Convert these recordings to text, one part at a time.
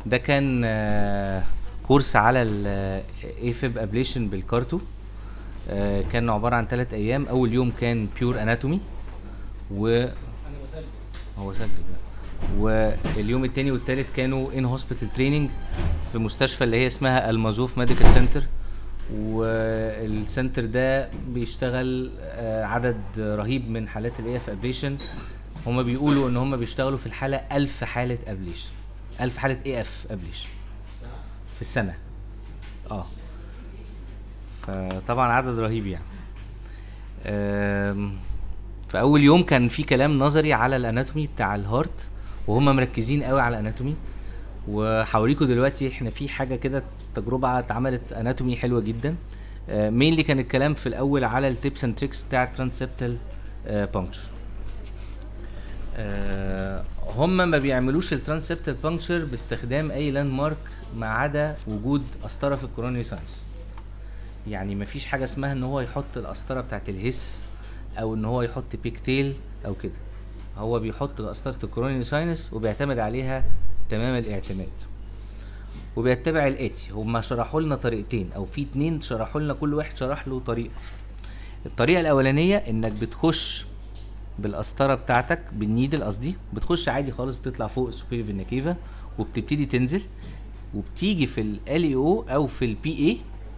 ده كان آه، كورس على الايفب ابليشن بالكارتو آه، كان عباره عن ثلاث ايام اول يوم كان بيور اناتومي و هو سجل بقى. واليوم التاني والتالت كانوا ان هوسبيتال تريننج في مستشفى اللي هي اسمها المازوف ميديكال سنتر والسنتر ده بيشتغل آه، عدد رهيب من حالات الاي اف ابليشن هما بيقولوا ان هما بيشتغلوا في الحاله ألف حاله ابليشن ألف حاله اي اف ابليشن في السنه اه فطبعا عدد رهيب يعني آم، فاول يوم كان في كلام نظري على الاناتومي بتاع الهارت وهم مركزين قوي على الاناتومي وهوريكم دلوقتي احنا في حاجه كده تجربه اتعملت اناتومي حلوه جدا مين كان الكلام في الاول على التيبس اند تريكس بتاع الترانسبتال بانكشر هم ما بيعملوش الترانسبتال بانكشر باستخدام اي لاند مارك ما عدا وجود قسطره في الكورونري ساينس يعني مفيش حاجه اسمها ان هو يحط القسطره بتاعت الهس او ان هو يحط بيك تيل او كده هو بيحط قسطره الكورونري ساينس وبيعتمد عليها تمام الاعتماد وبيتبع الاتي هما شرحوا لنا طريقتين او في اتنين شرحوا لنا كل واحد شرح له طريقه الطريقه الاولانيه انك بتخش بالقسطره بتاعتك بالنيدل قصدي بتخش عادي خالص بتطلع فوق السوبيريور فينا كيفا وبتبتدي تنزل وبتيجي في ال او او في البي اي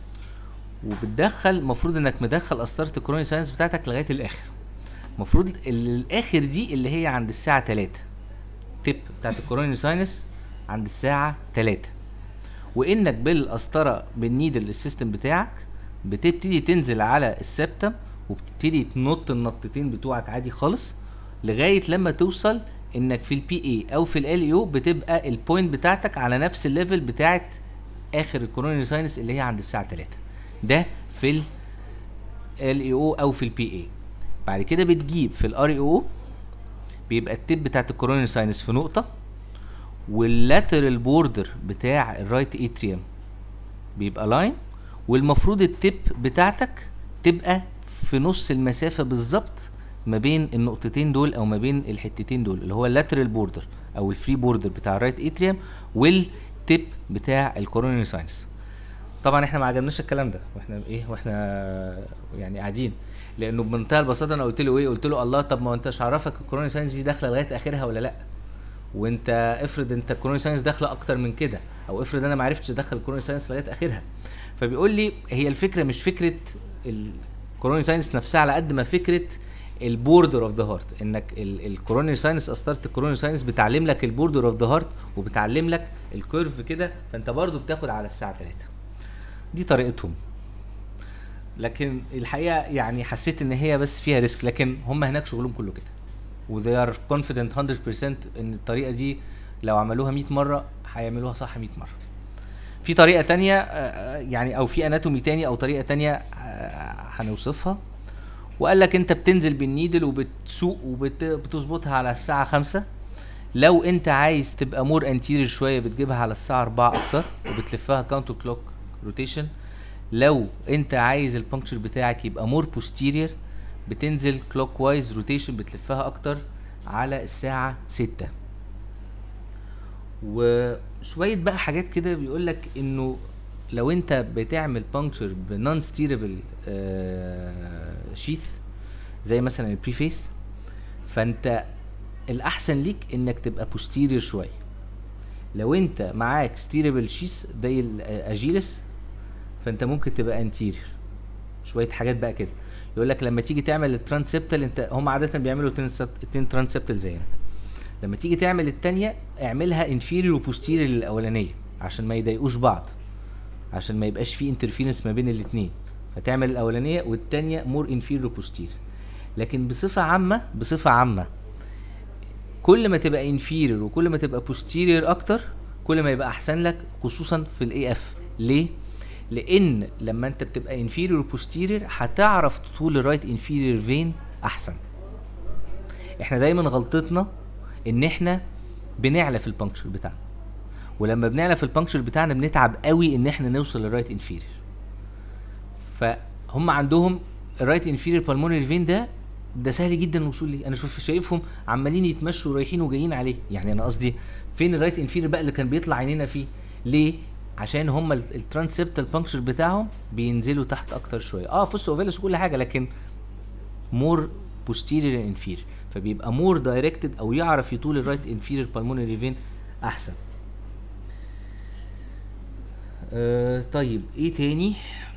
وبتدخل المفروض انك مدخل قسطره الكوروني ساينس بتاعتك لغايه الاخر المفروض ال- الاخر دي اللي هي عند الساعه 3 تيب بتاعت الكوروني ساينس عند الساعه 3 وانك بالقسطره بالنيدل السيستم بتاعك بتبتدي تنزل على السبتم وبتبتدي تنط النطتين بتوعك عادي خالص لغايه لما توصل انك في البي اي او في ال او بتبقى البوينت بتاعتك على نفس الليفل بتاعت اخر الكورونري ساينس اللي هي عند الساعه 3 ده في ال ال او او في البي اي بعد كده بتجيب في الار او بيبقى التيب بتاعت الكورونري ساينس في نقطه واللاترال بوردر بتاع الرايت اتريوم بيبقى لاين والمفروض التيب بتاعتك تبقى في نص المسافه بالظبط ما بين النقطتين دول او ما بين الحتتين دول اللي هو اللاترال بوردر او الفري بوردر بتاع الرايت اتريوم والتيب بتاع الكورونري ساينس طبعا احنا ما عجبناش الكلام ده واحنا ايه واحنا يعني قاعدين لانه بمنتهى البساطه انا قلت له ايه قلت له الله طب ما هو انت مش عرفك الكورونري ساينس دي داخله لغايه اخرها ولا لا وانت افرض انت الكورونري ساينس داخله اكتر من كده او افرض انا ما عرفتش ادخل الكورونري ساينس لغايه اخرها فبيقول لي هي الفكره مش فكره الكورونري ساينس نفسها على قد ما فكره البوردر اوف ذا هارت انك الكورونري ساينس قسطره الكورونري ساينس بتعلم لك البوردر اوف ذا هارت وبتعلم لك الكيرف كده فانت برضو بتاخد على الساعه 3 دي طريقتهم لكن الحقيقه يعني حسيت ان هي بس فيها ريسك لكن هم هناك شغلهم كله كده و they are confident 100% ان الطريقه دي لو عملوها 100 مره هيعملوها صح 100 مره في طريقه تانية آه، يعني او في اناتومي تاني او طريقه تانية آه، هنوصفها وقال لك انت بتنزل بالنيدل وبتسوق وبتظبطها على الساعه 5 لو انت عايز تبقى مور انتيرير شويه بتجيبها على الساعه 4 اكتر وبتلفها كاونتر كلوك روتيشن لو انت عايز البنكتشر بتاعك يبقى مور بوستيرير بتنزل كلوك وايز روتيشن بتلفها اكتر على الساعه 6 وشويه بقى حاجات كده بيقول لك انه لو انت بتعمل بانكتشر بنون ستيربل شيث زي مثلا البريفيس فانت الاحسن ليك انك تبقى بوستيرير شويه لو انت معاك ستيربل شيث زي الاجيلس فانت ممكن تبقى انتيرير شويه حاجات بقى كده يقول لك لما تيجي تعمل الترانسبتال انت هم عاده بيعملوا اتنين ترانسبتال زينا لما تيجي تعمل التانية اعملها انفيريور وبوستيريور للاولانيه عشان ما يضايقوش بعض عشان ما يبقاش في انترفيرنس ما بين الاتنين فتعمل الاولانيه والتانية مور انفيريور وبوستيريور لكن بصفه عامه بصفه عامه كل ما تبقى انفيريور وكل ما تبقى بوستيريور اكتر كل ما يبقى احسن لك خصوصا في الاي اف ليه لان لما انت بتبقى انفيريور وبوستيريور هتعرف تطول الرايت انفيريور فين احسن احنا دايما غلطتنا ان احنا بنعلى في البنكشر بتاعنا ولما بنعلى في البنكشر بتاعنا بنتعب قوي ان احنا نوصل للرايت انفيريور فهم عندهم الرايت انفيريور بالمونري فين ده ده سهل جدا الوصول ليه انا شوف شايفهم عمالين يتمشوا رايحين وجايين عليه يعني انا قصدي فين الرايت انفيرير بقى اللي كان بيطلع عينينا فيه ليه عشان هم الترانسبتال بانكشر بتاعهم بينزلوا تحت اكتر شويه اه فوس اوفيلس وكل حاجه لكن مور بوستيريور انفيرير فبيبقى مور دايركتد او يعرف يطول الرايت انفيرير بالمونري فين احسن آه طيب ايه تاني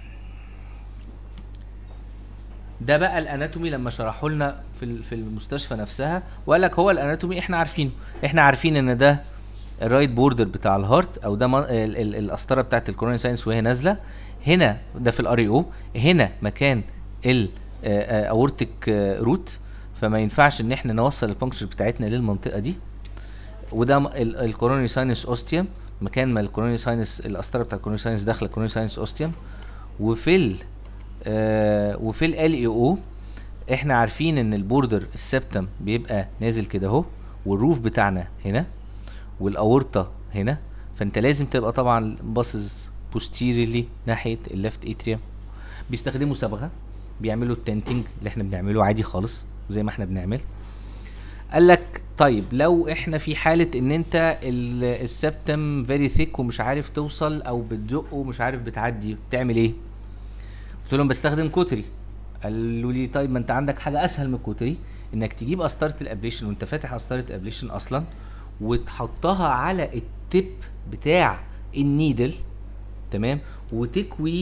ده بقى الاناتومي لما شرحوا لنا في ال- في المستشفى نفسها وقال لك هو الاناتومي احنا عارفينه احنا عارفين ان ده الرايت بوردر بتاع الهارت او ده من- ال- ال- القسطره بتاعت الكوروني ساينس وهي نازله هنا ده في الار او هنا مكان الاورتيك روت فما ينفعش ان احنا نوصل البنكشر بتاعتنا للمنطقه دي وده الكوروني ساينس اوستيوم مكان ما الكوروني ساينس القسطره بتاع الكوروني ساينس داخله الكوروني ساينس اوستيوم وفي ال آه وفي ال اي او احنا عارفين ان البوردر السبتم بيبقى نازل كده اهو والروف بتاعنا هنا والاورطه هنا فانت لازم تبقى طبعا باصص بوستيريلي ناحيه الليفت اتريوم بيستخدموا صبغه بيعملوا التنتنج اللي احنا بنعمله عادي خالص زي ما احنا بنعمل قال لك طيب لو احنا في حاله ان انت ال- السبتم فيري ثيك ومش عارف توصل او بتزقه ومش عارف بتعدي بتعمل ايه قلت لهم بستخدم كوتري قالوا لي طيب ما انت عندك حاجه اسهل من الكوتري انك تجيب قسطره الابليشن وانت فاتح قسطره الابليشن اصلا وتحطها على التip بتاع النيدل تمام وتكوي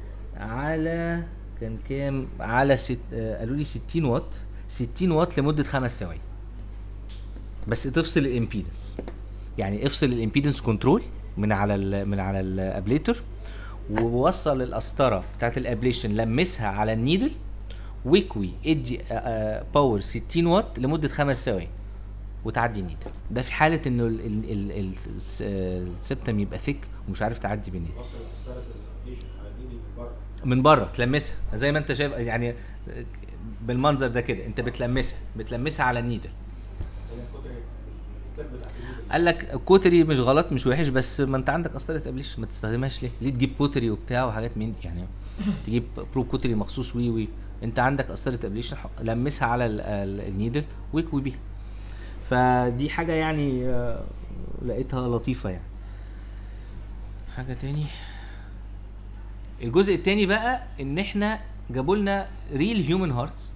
على كان كام على ست آه قالوا لي 60 واط 60 واط لمده خمس ثواني بس تفصل الامبيدنس يعني افصل الامبيدنس كنترول من على ال من على الابليتر ووصل القسطره بتاعت الابليشن لمسها على النيدل واكوي ادي باور 60 واط لمده خمس ثواني وتعدي النيدل ده في حاله انه ال- ال- ال- ال- الس- آه، السبتم يبقى ثيك ومش عارف تعدي بالنيدل وصل قسطرة الابليشن على دي من بره من بره تلمسها زي ما انت شايف يعني بالمنظر ده كده انت بتلمسها بتلمسها على النيدل هي الكتر الكتر بتاعت النيدل. قال لك كوتري مش غلط مش وحش بس ما انت عندك قسطره ابليش ما تستخدمهاش ليه؟ ليه تجيب كوتري وبتاع وحاجات من يعني تجيب برو كوتري مخصوص وي وي انت عندك قسطره ابليشن لمسها على ال- ال- النيدل واكوي بيها فدي حاجه يعني آه، لقيتها لطيفه يعني حاجه تاني الجزء التاني بقى ان احنا جابوا لنا ريل هيومن هارتس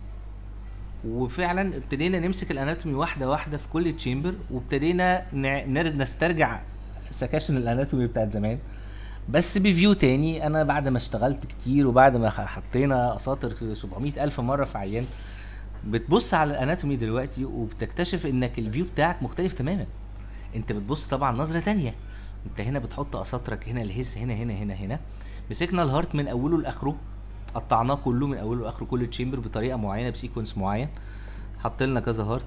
وفعلا ابتدينا نمسك الاناتومي واحده واحده في كل تشامبر وابتدينا نع- نر- نسترجع سكاشن الاناتومي بتاعت زمان بس بفيو تاني انا بعد ما اشتغلت كتير وبعد ما ح- حطينا اساطر 700 الف مره في عيان بتبص على الاناتومي دلوقتي وبتكتشف انك الفيو بتاعك مختلف تماما انت بتبص طبعا نظره تانية انت هنا بتحط اساطرك هنا الهس هنا هنا هنا هنا مسكنا الهارت من اوله لاخره قطعناه كله من اوله لاخره كل تشامبر بطريقه معينه بسيكونس معين حط لنا كذا هارت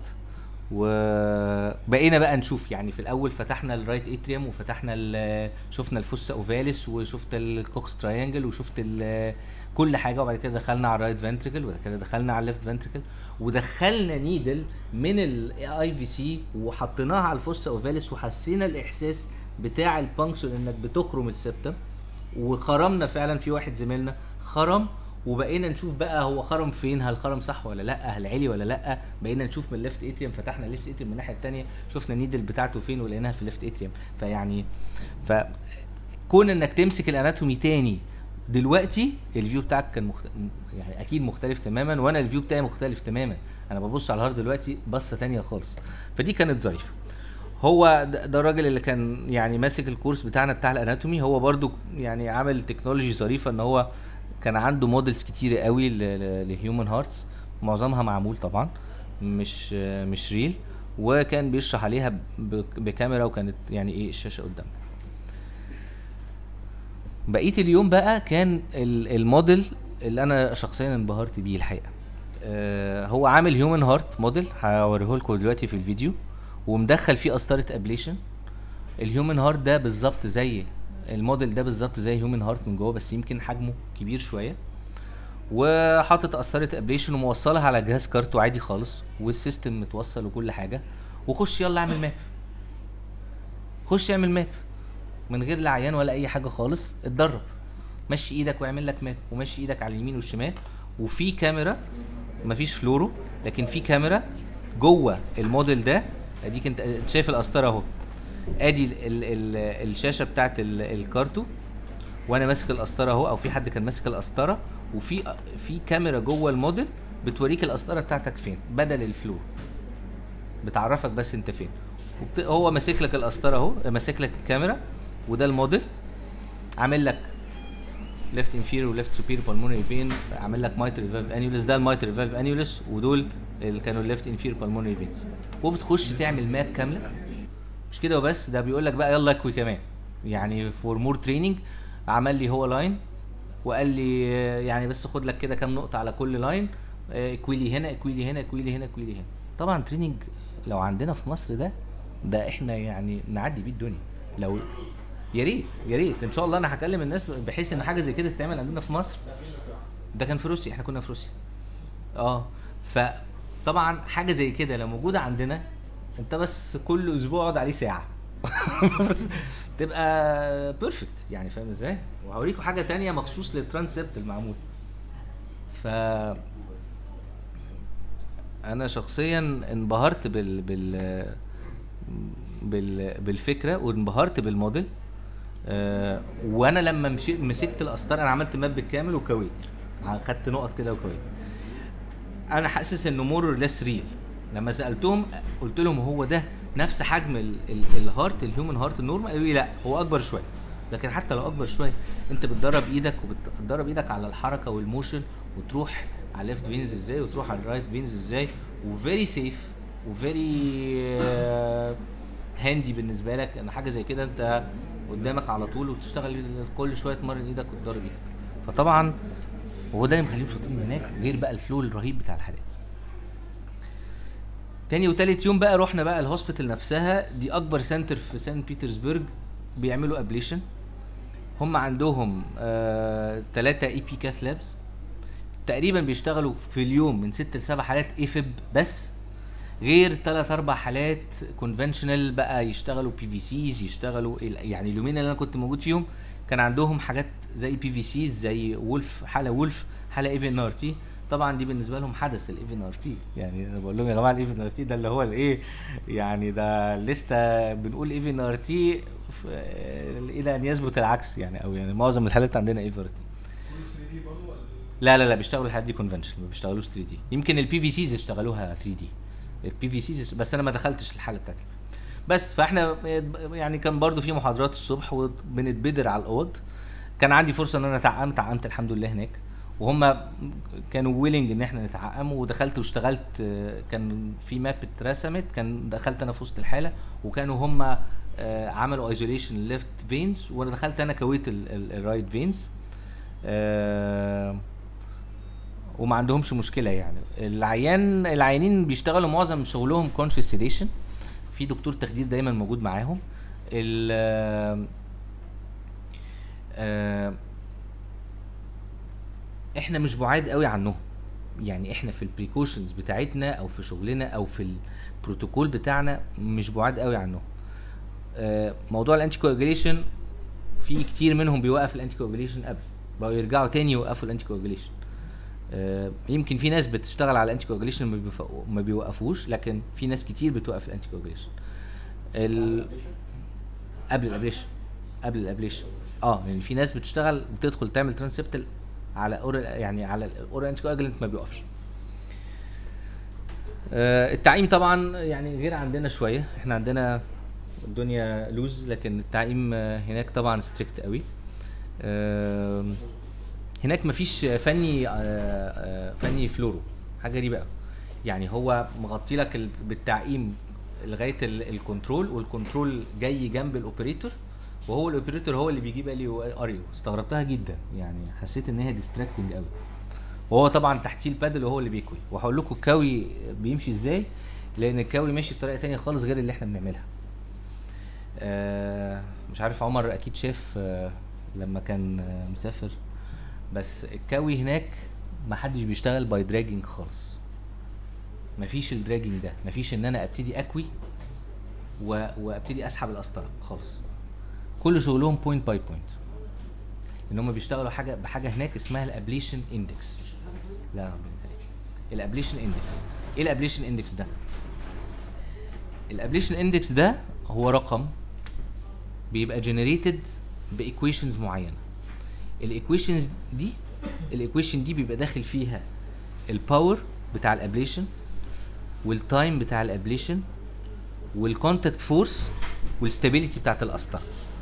وبقينا بقى نشوف يعني في الاول فتحنا الرايت اتريوم وفتحنا ال- شفنا الفوسا اوفاليس وشفت الكوكس تراينجل وشفت ال- كل حاجه وبعد كده دخلنا على الرايت فنتريكل وبعد كده دخلنا على الليفت فنتريكل ودخلنا نيدل من الاي في سي وحطيناها على الفوسا اوفاليس وحسينا الاحساس بتاع البانكشن انك بتخرم السبتم وخرمنا فعلا في واحد زميلنا خرم وبقينا نشوف بقى هو خرم فين هل خرم صح ولا لا هل علي ولا لا بقينا نشوف من الليفت اتريوم فتحنا الليفت اتريوم من الناحيه الثانيه شفنا النيدل بتاعته فين ولقيناها في الليفت اتريوم فيعني ف كون انك تمسك الاناتومي تاني دلوقتي الفيو بتاعك كان مخت... يعني اكيد مختلف تماما وانا الفيو بتاعي مختلف تماما انا ببص على الهارد دلوقتي بصه تانية خالص فدي كانت ظريفه هو ده ده الراجل اللي كان يعني ماسك الكورس بتاعنا بتاع الاناتومي هو برضو يعني عامل تكنولوجي ظريفه ان هو كان عنده موديلز كتيره قوي لهيومن هارتس معظمها معمول طبعا مش مش ريل وكان بيشرح عليها ب- بكاميرا وكانت يعني ايه الشاشه قدامنا بقيه اليوم بقى كان ال- الموديل اللي انا شخصيا انبهرت بيه الحقيقه آه هو عامل هيومن هارت موديل هوريه لكم دلوقتي في الفيديو ومدخل فيه قسطره ابليشن الهيومن هارت ده بالظبط زي الموديل ده بالظبط زي هيومن هارت من جوه بس يمكن حجمه كبير شويه وحاطط قسطره ابليشن وموصلها على جهاز كارتو عادي خالص والسيستم متوصل وكل حاجه وخش يلا اعمل ماب خش اعمل ماب من غير لا عيان ولا اي حاجه خالص اتدرب مشي ايدك واعمل لك ماب ومشي ايدك على اليمين والشمال وفي كاميرا مفيش فلورو لكن في كاميرا جوه الموديل ده اديك انت أنت شايف القسطره اهو ادي ال ال ال الشاشه بتاعت ال- الكارتو وانا ماسك القسطره اهو او في حد كان ماسك القسطره وفي في كاميرا جوه الموديل بتوريك القسطره بتاعتك فين بدل الفلور بتعرفك بس انت فين وبت... هو ماسك لك القسطره اهو ماسك لك الكاميرا وده الموديل عامل لك ليفت انفيريور وليفت سوبيريور بالمونري فين عامل لك مايتر فالف انيولس ده المايتر فالف انيولس ودول اللي كانوا الليفت انفيريور بالمونري فينز وبتخش تعمل ماب كامله مش كده وبس ده بيقول لك بقى يلا اكوي كمان يعني فور مور تريننج عمل لي هو لاين وقال لي آه، يعني بس خد لك كده كام نقطه على كل لاين اكويلي هنا اكويلي هنا اكويلي هنا اكويلي هنا طبعا تريننج لو عندنا في مصر ده ده احنا يعني نعدي بيه الدنيا لو يا ريت يا ريت ان شاء الله انا هكلم الناس بحيث ان حاجه زي كده تتعمل عندنا في مصر ده كان في روسيا احنا كنا في روسيا اه فطبعا حاجه زي كده لو موجوده عندنا انت بس كل اسبوع اقعد عليه ساعه بس تبقى بيرفكت يعني فاهم ازاي وهوريكم حاجه تانية مخصوص للترانسبت المعمول ف انا شخصيا انبهرت بال بال بال بالفكره وانبهرت بالموديل آه وانا لما مشيت مسكت القسطره انا عملت ماب بالكامل وكويت خدت نقط كده وكويت انا حاسس انه مور ليس ريل لما سالتهم قلت لهم هو ده نفس حجم ال- ال- الهارت الهيومن هارت النورمال قالوا لي لا هو اكبر شويه لكن حتى لو اكبر شويه انت بتدرب ايدك وبتدرب ايدك على الحركه والموشن وتروح على الليفت فينز ازاي وتروح على الرايت فينز ازاي وفيري سيف وفيري هاندي بالنسبه لك ان حاجه زي كده انت قدامك على طول وتشتغل كل شويه تمرن ايدك وتدرب ايدك فطبعا وهو ده اللي مخليهم شاطرين هناك غير بقى الفلو الرهيب بتاع الحالات تاني وتالت يوم بقى رحنا بقى الهوسبيتال نفسها دي اكبر سنتر في سان بيترسبرج بيعملوا ابليشن هم عندهم آه تلاتة اي بي كاث لابس تقريبا بيشتغلوا في اليوم من ست لسبع حالات ايفب بس غير ثلاث اربع حالات كونفنشنال بقى يشتغلوا بي في سيز يشتغلوا ال- يعني اليومين اللي انا كنت موجود فيهم كان عندهم حاجات زي بي في سيز زي وولف حاله وولف حاله ايفن ار تي طبعا دي بالنسبه لهم حدث الايفن ار تي يعني انا بقول لهم يا جماعه الايفن ار تي ده اللي هو الايه يعني ده لسه بنقول ايفن ار تي الى ان يثبت العكس يعني او يعني معظم الحالات عندنا ايفن ار تي لا لا لا بيشتغلوا الحاجات دي كونفنشن ما بيشتغلوش 3 دي يمكن البي في سيز اشتغلوها 3 دي البي في سيز بس انا ما دخلتش الحاله بتاعتي بس فاحنا يعني كان برضو في محاضرات الصبح وبنتبدر على الاوض كان عندي فرصه ان انا اتعقم تعقمت الحمد لله هناك وهم كانوا ويلنج ان احنا نتعقم ودخلت واشتغلت آه، كان في ماب اترسمت كان دخلت انا في وسط الحاله وكانوا هم عملوا ايزوليشن ليفت فينز وانا دخلت انا كويت الرايت فينز وما عندهمش مشكله يعني العيان العيانين بيشتغلوا معظم شغلهم كونشس سيديشن في دكتور تخدير دايما موجود معاهم ال آه، احنا مش بعاد قوي عنهم يعني احنا في البريكوشنز بتاعتنا او في شغلنا او في البروتوكول بتاعنا مش بعاد قوي عنهم آه، موضوع الانتي كواجوليشن في كتير منهم بيوقف الانتي كواجوليشن قبل بقوا يرجعوا تاني يوقفوا الانتي كواجوليشن آه، يمكن في ناس بتشتغل على الانتي كواجوليشن ما بيوقفوا- ما بيوقفوش لكن في ناس كتير بتوقف الانتي كواجوليشن ال... قبل الابليشن قبل الابليشن اه يعني في ناس بتشتغل بتدخل تعمل ترانسبتال على اورال يعني على الاورال انتي كواجولنت ما بيوقفش آه التعقيم طبعا يعني غير عندنا شويه احنا عندنا الدنيا لوز لكن التعقيم آه، هناك طبعا ستريكت قوي آم، هناك مفيش فني آه، آه، فني فلورو حاجه غريبه قوي يعني هو مغطي لك ال- بالتعقيم لغايه ال- الكنترول والكنترول جاي جنب الاوبريتور وهو الاوبريتور هو اللي بيجيب لي اريو استغربتها جدا يعني حسيت ان هي ديستراكتنج قوي وهو طبعا تحتيه البادل وهو اللي بيكوي وهقول لكم الكاوي بيمشي ازاي لان الكاوي ماشي بطريقه تانية خالص غير اللي احنا بنعملها آه مش عارف عمر اكيد شاف آه لما كان آه مسافر بس الكاوي هناك ما حدش بيشتغل باي دراجنج خالص مفيش الدراجنج ده مفيش ان انا ابتدي اكوي و... وابتدي اسحب القسطره خالص كل شغلهم بوينت باي بوينت ان هم بيشتغلوا حاجه بحاجه هناك اسمها الابليشن اندكس لا ربنا يخليك الابليشن اندكس ايه الابليشن اندكس ده الابليشن اندكس ده هو رقم بيبقى جنريتد بايكويشنز معينه الايكويشنز دي الايكويشن دي بيبقى داخل فيها الباور بتاع الابليشن والتايم بتاع الابليشن والكونتاكت فورس والستابيليتي بتاعت القسطره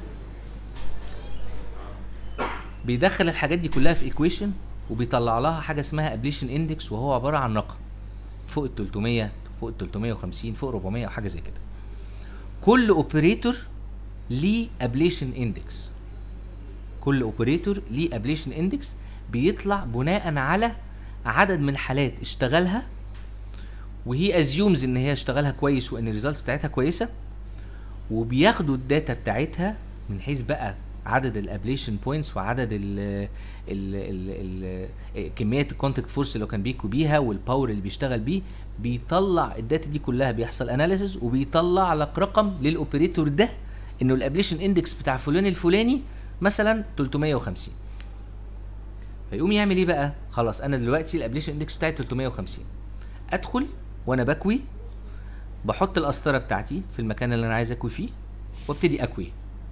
بيدخل الحاجات دي كلها في ايكويشن وبيطلع لها حاجه اسمها ابليشن اندكس وهو عباره عن رقم فوق ال 300 فوق ال 350 فوق 400 او حاجه زي كده كل اوبريتور ليه ابليشن اندكس كل اوبريتور ليه ابليشن اندكس بيطلع بناء على عدد من الحالات اشتغلها وهي ازيومز ان هي اشتغلها كويس وان الريزلتس بتاعتها كويسه وبياخدوا الداتا بتاعتها من حيث بقى عدد الابليشن بوينتس وعدد ال ال ال ال كميه الكونتاكت فورس اللي هو كان بيكو بيها والباور اللي بيشتغل بيه بيطلع الداتا دي كلها بيحصل اناليسز وبيطلع لك رقم للاوبريتور ده انه الابليشن اندكس بتاع فلان الفلاني مثلا 350 فيقوم يعمل ايه بقى خلاص انا دلوقتي الابليشن اندكس بتاعي 350 ادخل وانا بكوي بحط القسطره بتاعتي في المكان اللي انا عايز اكوي فيه وابتدي اكوي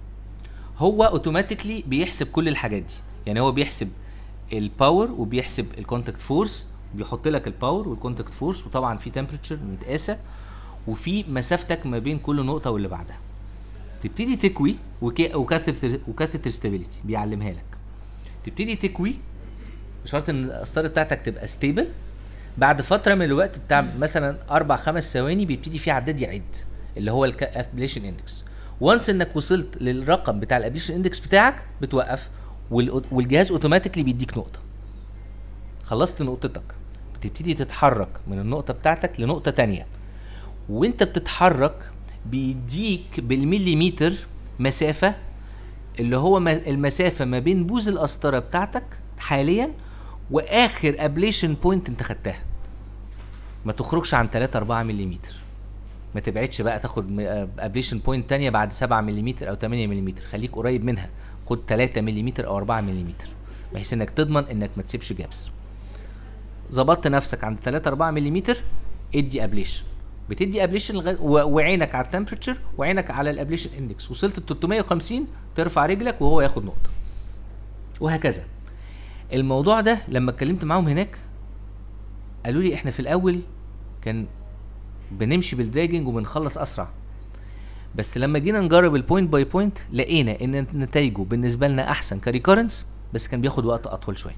هو اوتوماتيكلي بيحسب كل الحاجات دي يعني هو بيحسب الباور وبيحسب الكونتاكت فورس بيحط لك الباور والكونتاكت فورس وطبعا في تمبريتشر متقاسه وفي مسافتك ما بين كل نقطه واللي بعدها تبتدي تكوي وكاثر وكاثر ستابيليتي بيعلمها لك تبتدي تكوي بشرط ان القسطره بتاعتك تبقى ستيبل بعد فتره من الوقت بتاع مثلا اربع خمس ثواني بيبتدي في عداد يعد اللي هو الابليشن اندكس وانس انك وصلت للرقم بتاع الابليشن اندكس بتاعك بتوقف والأو- والجهاز اوتوماتيكلي بيديك نقطه خلصت نقطتك بتبتدي تتحرك من النقطه بتاعتك لنقطه تانية وانت بتتحرك بيديك بالمليمتر مسافه اللي هو ما- المسافه ما بين بوز القسطره بتاعتك حاليا واخر ابليشن بوينت انت خدتها ما تخرجش عن 3 4 ملم ما تبعدش بقى تاخد ابليشن بوينت تانية بعد 7 ملم او 8 ملم خليك قريب منها خد 3 ملم او 4 ملم بحيث انك تضمن انك ما تسيبش جابس ظبطت نفسك عند 3 4 ملم ادي ابليشن بتدي ابليشن لغايه و- وعينك على التمبريتشر وعينك على الابليشن اندكس وصلت ل 350 ترفع رجلك وهو ياخد نقطه وهكذا الموضوع ده لما اتكلمت معاهم هناك قالوا لي احنا في الاول كان بنمشي بالدراجنج وبنخلص اسرع بس لما جينا نجرب البوينت باي بوينت لقينا ان نتائجه بالنسبه لنا احسن كريكورنس بس كان بياخد وقت اطول شويه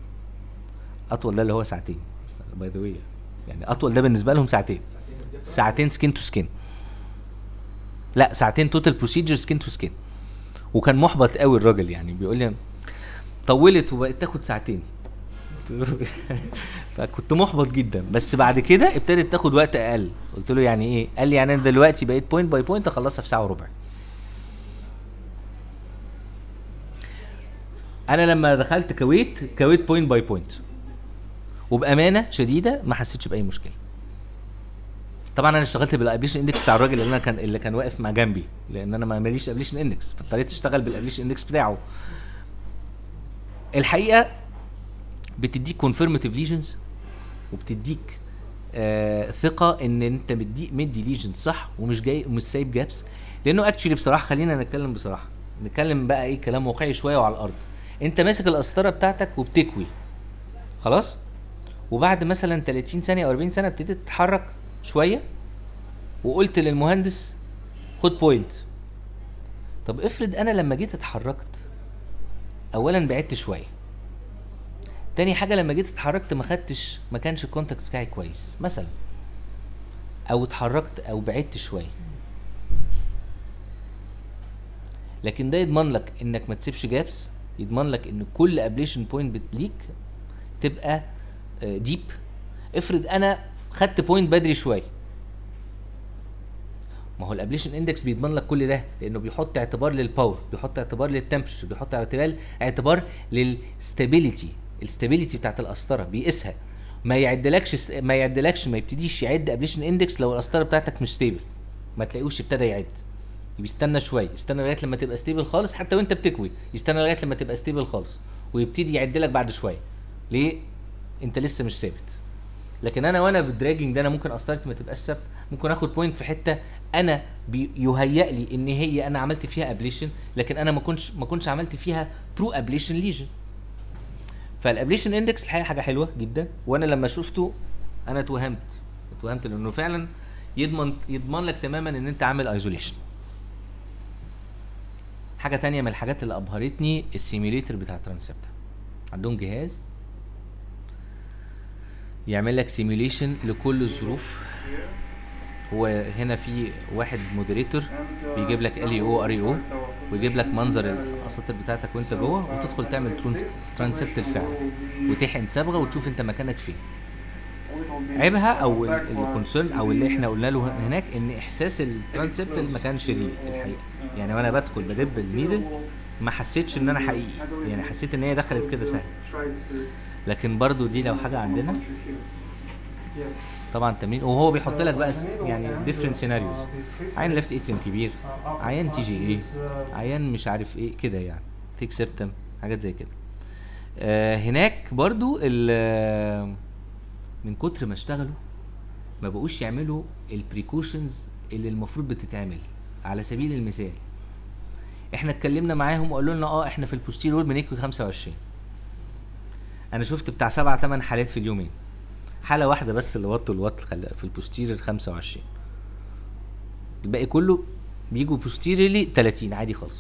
اطول ده اللي هو ساعتين باي ذا يعني اطول ده بالنسبه لهم ساعتين ساعتين سكين تو سكين لا ساعتين توتال بروسيجر سكين تو سكين وكان محبط قوي الراجل يعني بيقول لي طولت وبقت تاخد ساعتين فكنت محبط جدا بس بعد كده ابتدت تاخد وقت اقل قلت له يعني ايه قال لي يعني انا دلوقتي بقيت بوينت باي بوينت اخلصها في ساعه وربع انا لما دخلت كويت كويت بوينت باي بوينت وبامانه شديده ما حسيتش باي مشكله طبعا انا اشتغلت بالابليشن اندكس بتاع الراجل اللي انا كان اللي كان واقف مع جنبي لان انا ما ماليش ابليشن اندكس فاضطريت اشتغل بالابليشن اندكس بتاعه الحقيقه بتديك كونفيرماتيف ليجنز وبتديك آه ثقه ان انت مدي مدي ليجن صح ومش جاي ومش سايب جابس لانه اكشولي بصراحه خلينا نتكلم بصراحه نتكلم بقى ايه كلام واقعي شويه وعلى الارض انت ماسك القسطره بتاعتك وبتكوي خلاص وبعد مثلا 30 ثانيه او 40 ثانيه ابتديت تتحرك شويه وقلت للمهندس خد بوينت طب افرض انا لما جيت اتحركت اولا بعدت شويه تاني حاجه لما جيت اتحركت ما خدتش ما كانش الكونتاكت بتاعي كويس مثلا او اتحركت او بعدت شويه لكن ده يضمن لك انك ما تسيبش جابس يضمن لك ان كل ابليشن بوينت ليك تبقى ديب افرض انا خدت بوينت بدري شويه ما هو الابليشن اندكس بيضمن لك كل ده لانه بيحط اعتبار للباور بيحط اعتبار للتمبريتشر بيحط اعتبار اعتبار للستابيليتي الستابيليتي بتاعت القسطره بيقيسها ما يعدلكش ما يعدلكش ما يبتديش يعد ابليشن اندكس لو القسطره بتاعتك مش ستيبل ما تلاقيهوش ابتدى يعد بيستنى شويه يستنى لغايه لما تبقى ستيبل خالص حتى وانت بتكوي يستنى لغايه لما تبقى ستيبل خالص ويبتدي يعد لك بعد شويه ليه انت لسه مش ثابت لكن انا وانا بالدراجنج ده انا ممكن قسطرتي ما تبقاش ثابته ممكن اخد بوينت في حته انا بيهيأ لي ان هي انا عملت فيها ابليشن لكن انا ما كنتش ما كنتش عملت فيها ترو ابليشن ليجن فالابليشن اندكس الحقيقه حاجه حلوه جدا وانا لما شفته انا اتوهمت اتوهمت لانه فعلا يضمن يضمن لك تماما ان انت عامل ايزوليشن حاجه تانية من الحاجات اللي ابهرتني السيميوليتر بتاع ترانسبت عندهم جهاز يعمل لك سيميوليشن لكل الظروف هو هنا في واحد مودريتور بيجيب لك ال او ار او ويجيب لك منظر الاساطير بتاعتك وانت جوه وتدخل تعمل ترانسبت الفعل وتحقن صبغه وتشوف انت مكانك فين عيبها او الكونسيرن او اللي احنا قلنا له هناك ان احساس الترانسبت ما كانش ليه الحقيقه يعني وانا بدخل بدب النيدل ما حسيتش ان انا حقيقي يعني حسيت ان هي دخلت كده سهل لكن برضو دي لو حاجه عندنا طبعا تمرين وهو بيحط لك بقى س- يعني ديفرنت سيناريوز عيان ليفت اتريم كبير عيان تي جي ايه عيان مش عارف ايه كده يعني ثيك سيبتم حاجات زي كده آه هناك برضو ال- من كتر ما اشتغلوا ما بقوش يعملوا البريكوشنز اللي المفروض بتتعمل على سبيل المثال احنا اتكلمنا معاهم وقالوا لنا اه احنا في البوستيرور بنكوي 25 انا شفت بتاع سبع ثمان حالات في اليومين حاله واحده بس اللي وطوا الوط خل- في البوستيرير 25 الباقي كله بيجوا بوستيريرلي 30 عادي خالص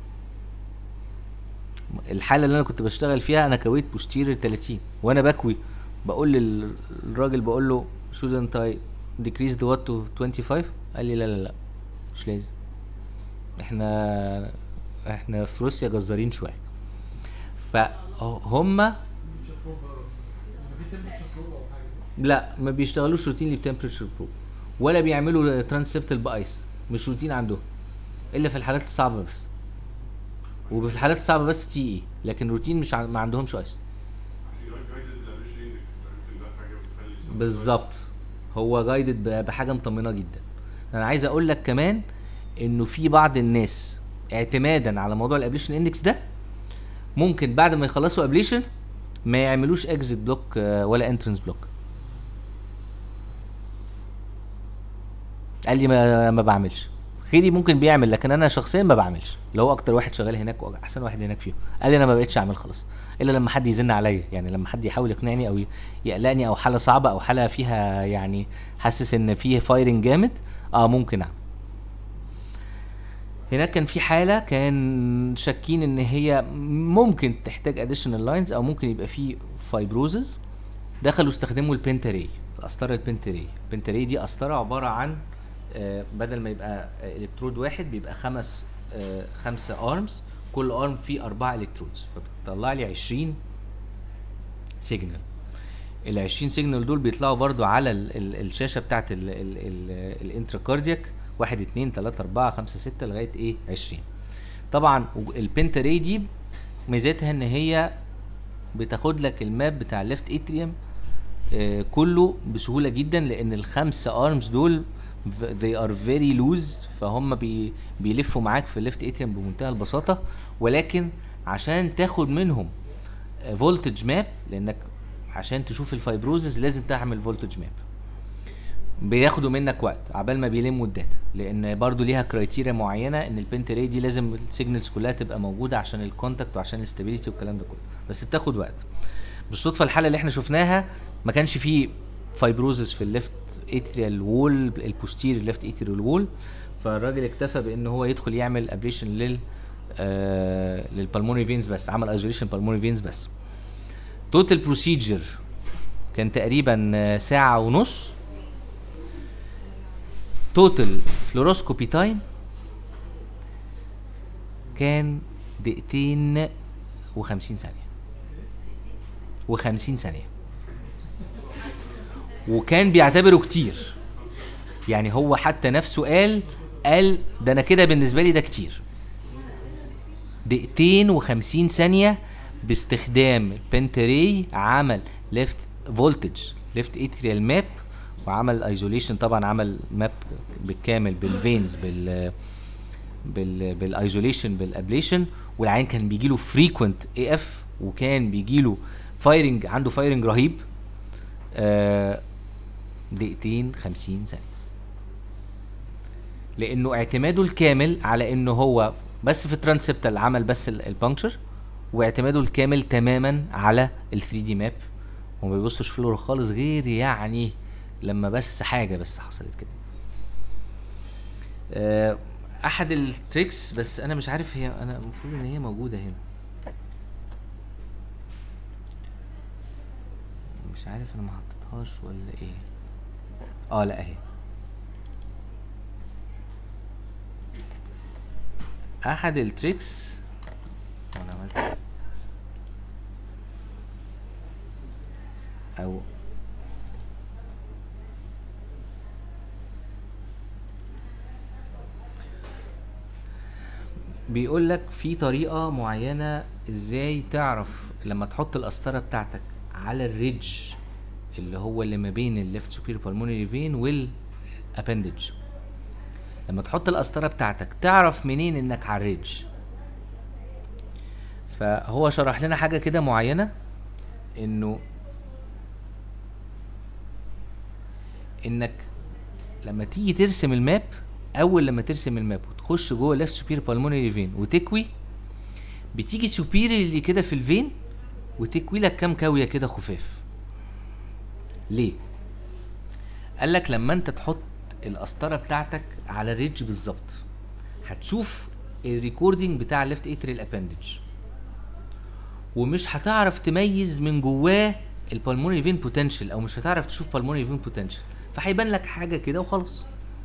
الحاله اللي انا كنت بشتغل فيها انا كويت بوستيرير 30 وانا بكوي بقول للراجل بقول له shouldn't I decrease the watt to 25 قال لي لا لا لا مش لازم احنا احنا في روسيا جزارين شويه فهم لا ما بيشتغلوش روتينلي بتمبريتشر بروب ولا بيعملوا ترانسبتال بايس مش روتين عندهم الا في الحالات الصعبه بس وفي الحالات الصعبه بس تي اي لكن روتين مش ع... ما عندهمش ايس بالظبط هو جايدد بحاجه مطمنه جدا انا عايز اقول لك كمان انه في بعض الناس اعتمادا على موضوع الابليشن اندكس ده ممكن بعد ما يخلصوا ابليشن ما يعملوش اكزيت بلوك ولا انترنس بلوك قال لي ما, ما بعملش خيري ممكن بيعمل لكن انا شخصيا ما بعملش اللي هو اكتر واحد شغال هناك واحسن واحد هناك فيهم قال لي انا ما بقتش اعمل خلاص الا لما حد يزن عليا يعني لما حد يحاول يقنعني او يقلقني او حاله صعبه او حاله فيها يعني حاسس ان فيه فايرنج جامد اه ممكن اعمل هناك كان في حاله كان شاكين ان هي ممكن تحتاج اديشنال لاينز او ممكن يبقى في فايبروزز دخلوا استخدموا البنتري قسطره البنتري البنتري دي قسطره عباره عن آه، بدل ما يبقى آه، الكترود واحد بيبقى خمس آه، خمسه ارمز كل ارم فيه اربعه الكترودز فبتطلع لي 20 سيجنال ال 20 سيجنال دول بيطلعوا برضو على ال ال الشاشه بتاعت ال ال ال الانترا كاردياك 1 2 3 4 5 6 لغايه ايه 20 طبعا البنتا راي دي ميزتها ان هي بتاخد لك الماب بتاع الليفت اتريوم آه كله بسهوله جدا لان الخمسه ارمز دول ف- they are very loose فهم بي بيلفوا معاك في الليفت اتريوم بمنتهى البساطه ولكن عشان تاخد منهم فولتج ماب لانك عشان تشوف الفايبروزز لازم تعمل فولتج ماب بياخدوا منك وقت عبال ما بيلموا الداتا لان برضو ليها كرايتيريا معينه ان البنت راي دي لازم السيجنالز كلها تبقى موجوده عشان الكونتاكت وعشان الاستابيليتي والكلام ده كله بس بتاخد وقت بالصدفه الحاله اللي احنا شفناها ما كانش فيه فايبروزس في الليفت اتريال وول البوستير ليفت اتريال وول فالراجل اكتفى بان هو يدخل يعمل ابليشن لل آه للبلمونري فينز بس عمل ايزوليشن بالمونري فينز بس توتال بروسيجر كان تقريبا آه، ساعه ونص توتال فلوروسكوبي تايم كان دقيقتين وخمسين ثانية وخمسين ثانية وكان بيعتبره كتير يعني هو حتى نفسه قال قال ده انا كده بالنسبة لي ده كتير دقيقتين وخمسين ثانية باستخدام البنتري عمل ليفت فولتج ليفت اتريال ماب وعمل ايزوليشن طبعا عمل ماب بالكامل بالفينز بال بال بالايزوليشن بالابليشن والعين كان بيجي له فريكوينت اي اف وكان بيجي له فايرنج عنده فايرنج رهيب آه دقيقتين خمسين ثانيه لانه اعتماده الكامل على انه هو بس في الترانسبتال عمل بس ال- البانكشر واعتماده الكامل تماما على ال 3 دي ماب وما بيبصش فلور خالص غير يعني لما بس حاجه بس حصلت كده آه، احد التريكس بس انا مش عارف هي انا المفروض ان هي موجوده هنا مش عارف انا ما حطيتهاش ولا ايه اه لا اهي احد التريكس انا عملت او بيقول لك في طريقة معينة ازاي تعرف لما تحط القسطرة بتاعتك على الريدج اللي هو اللي ما بين الليفت سوبير بالمونري فين والابندج لما تحط القسطرة بتاعتك تعرف منين انك على الريدج فهو شرح لنا حاجة كده معينة انه انك لما تيجي ترسم الماب اول لما ترسم الماب وتخش جوه ليفت سوبير بالمونري فين وتكوي بتيجي سوبيريورلي كده في الفين وتكوي لك كام كاويه كده خفاف ليه قال لك لما انت تحط القسطره بتاعتك على الريدج بالظبط هتشوف الريكوردنج بتاع الليفت اتريال ابندج ومش هتعرف تميز من جواه البالمونري فين بوتنشال او مش هتعرف تشوف بالمونري فين بوتنشال فهيبان لك حاجه كده وخلاص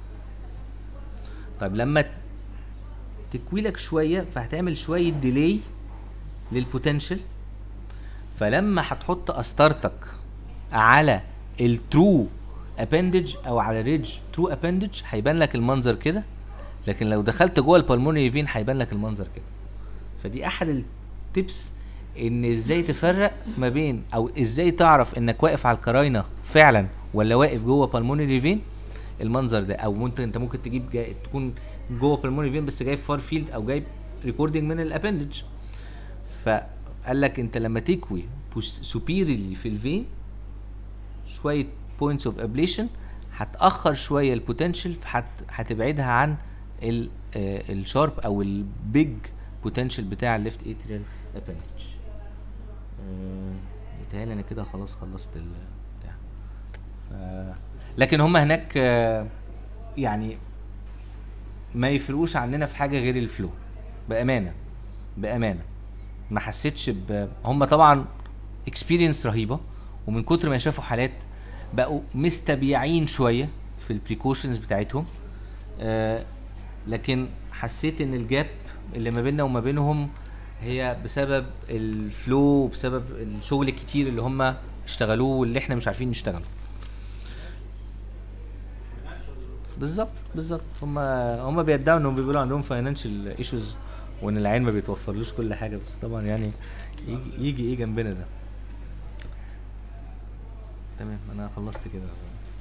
طيب لما تكوي لك شويه فهتعمل شويه ديلي للبوتنشال فلما هتحط قسطرتك على الترو ابندج او على ريدج ترو ابندج هيبان لك المنظر كده لكن لو دخلت جوه البالمونري فين هيبان لك المنظر كده فدي احد التبس ان ازاي تفرق ما بين او ازاي تعرف انك واقف على الكراينه فعلا ولا واقف جوه بالمونري فين المنظر ده او ممكن انت ممكن تجيب جاي تكون جوه بالمونري فين بس جايب فار فيلد او جايب ريكوردنج من الابندج فقال لك انت لما تكوي سوبيريلي في الفين شويه بوينتس اوف ابليشن هتاخر شويه البوتنشال هتبعدها عن ال- آه، الشارب او البيج بوتنشال بتاع الليفت اتريال ابندج يتهيألي انا كده خلاص خلصت ال بتاع ف... لكن هم هناك آه، يعني ما يفرقوش عننا في حاجه غير الفلو بامانه بامانه ما حسيتش ب هم طبعا اكسبيرينس رهيبه ومن كتر ما شافوا حالات بقوا مستبيعين شويه في البريكوشنز بتاعتهم آه لكن حسيت ان الجاب اللي ما بيننا وما بينهم هي بسبب الفلو وبسبب الشغل الكتير اللي هم اشتغلوه واللي احنا مش عارفين نشتغله بالظبط بالظبط هم هم بيدعوا انهم بيقولوا عندهم فاينانشال ايشوز وان العين ما بيتوفرلوش كل حاجه بس طبعا يعني يجي يجي ايه جنبنا ده تمام انا خلصت كده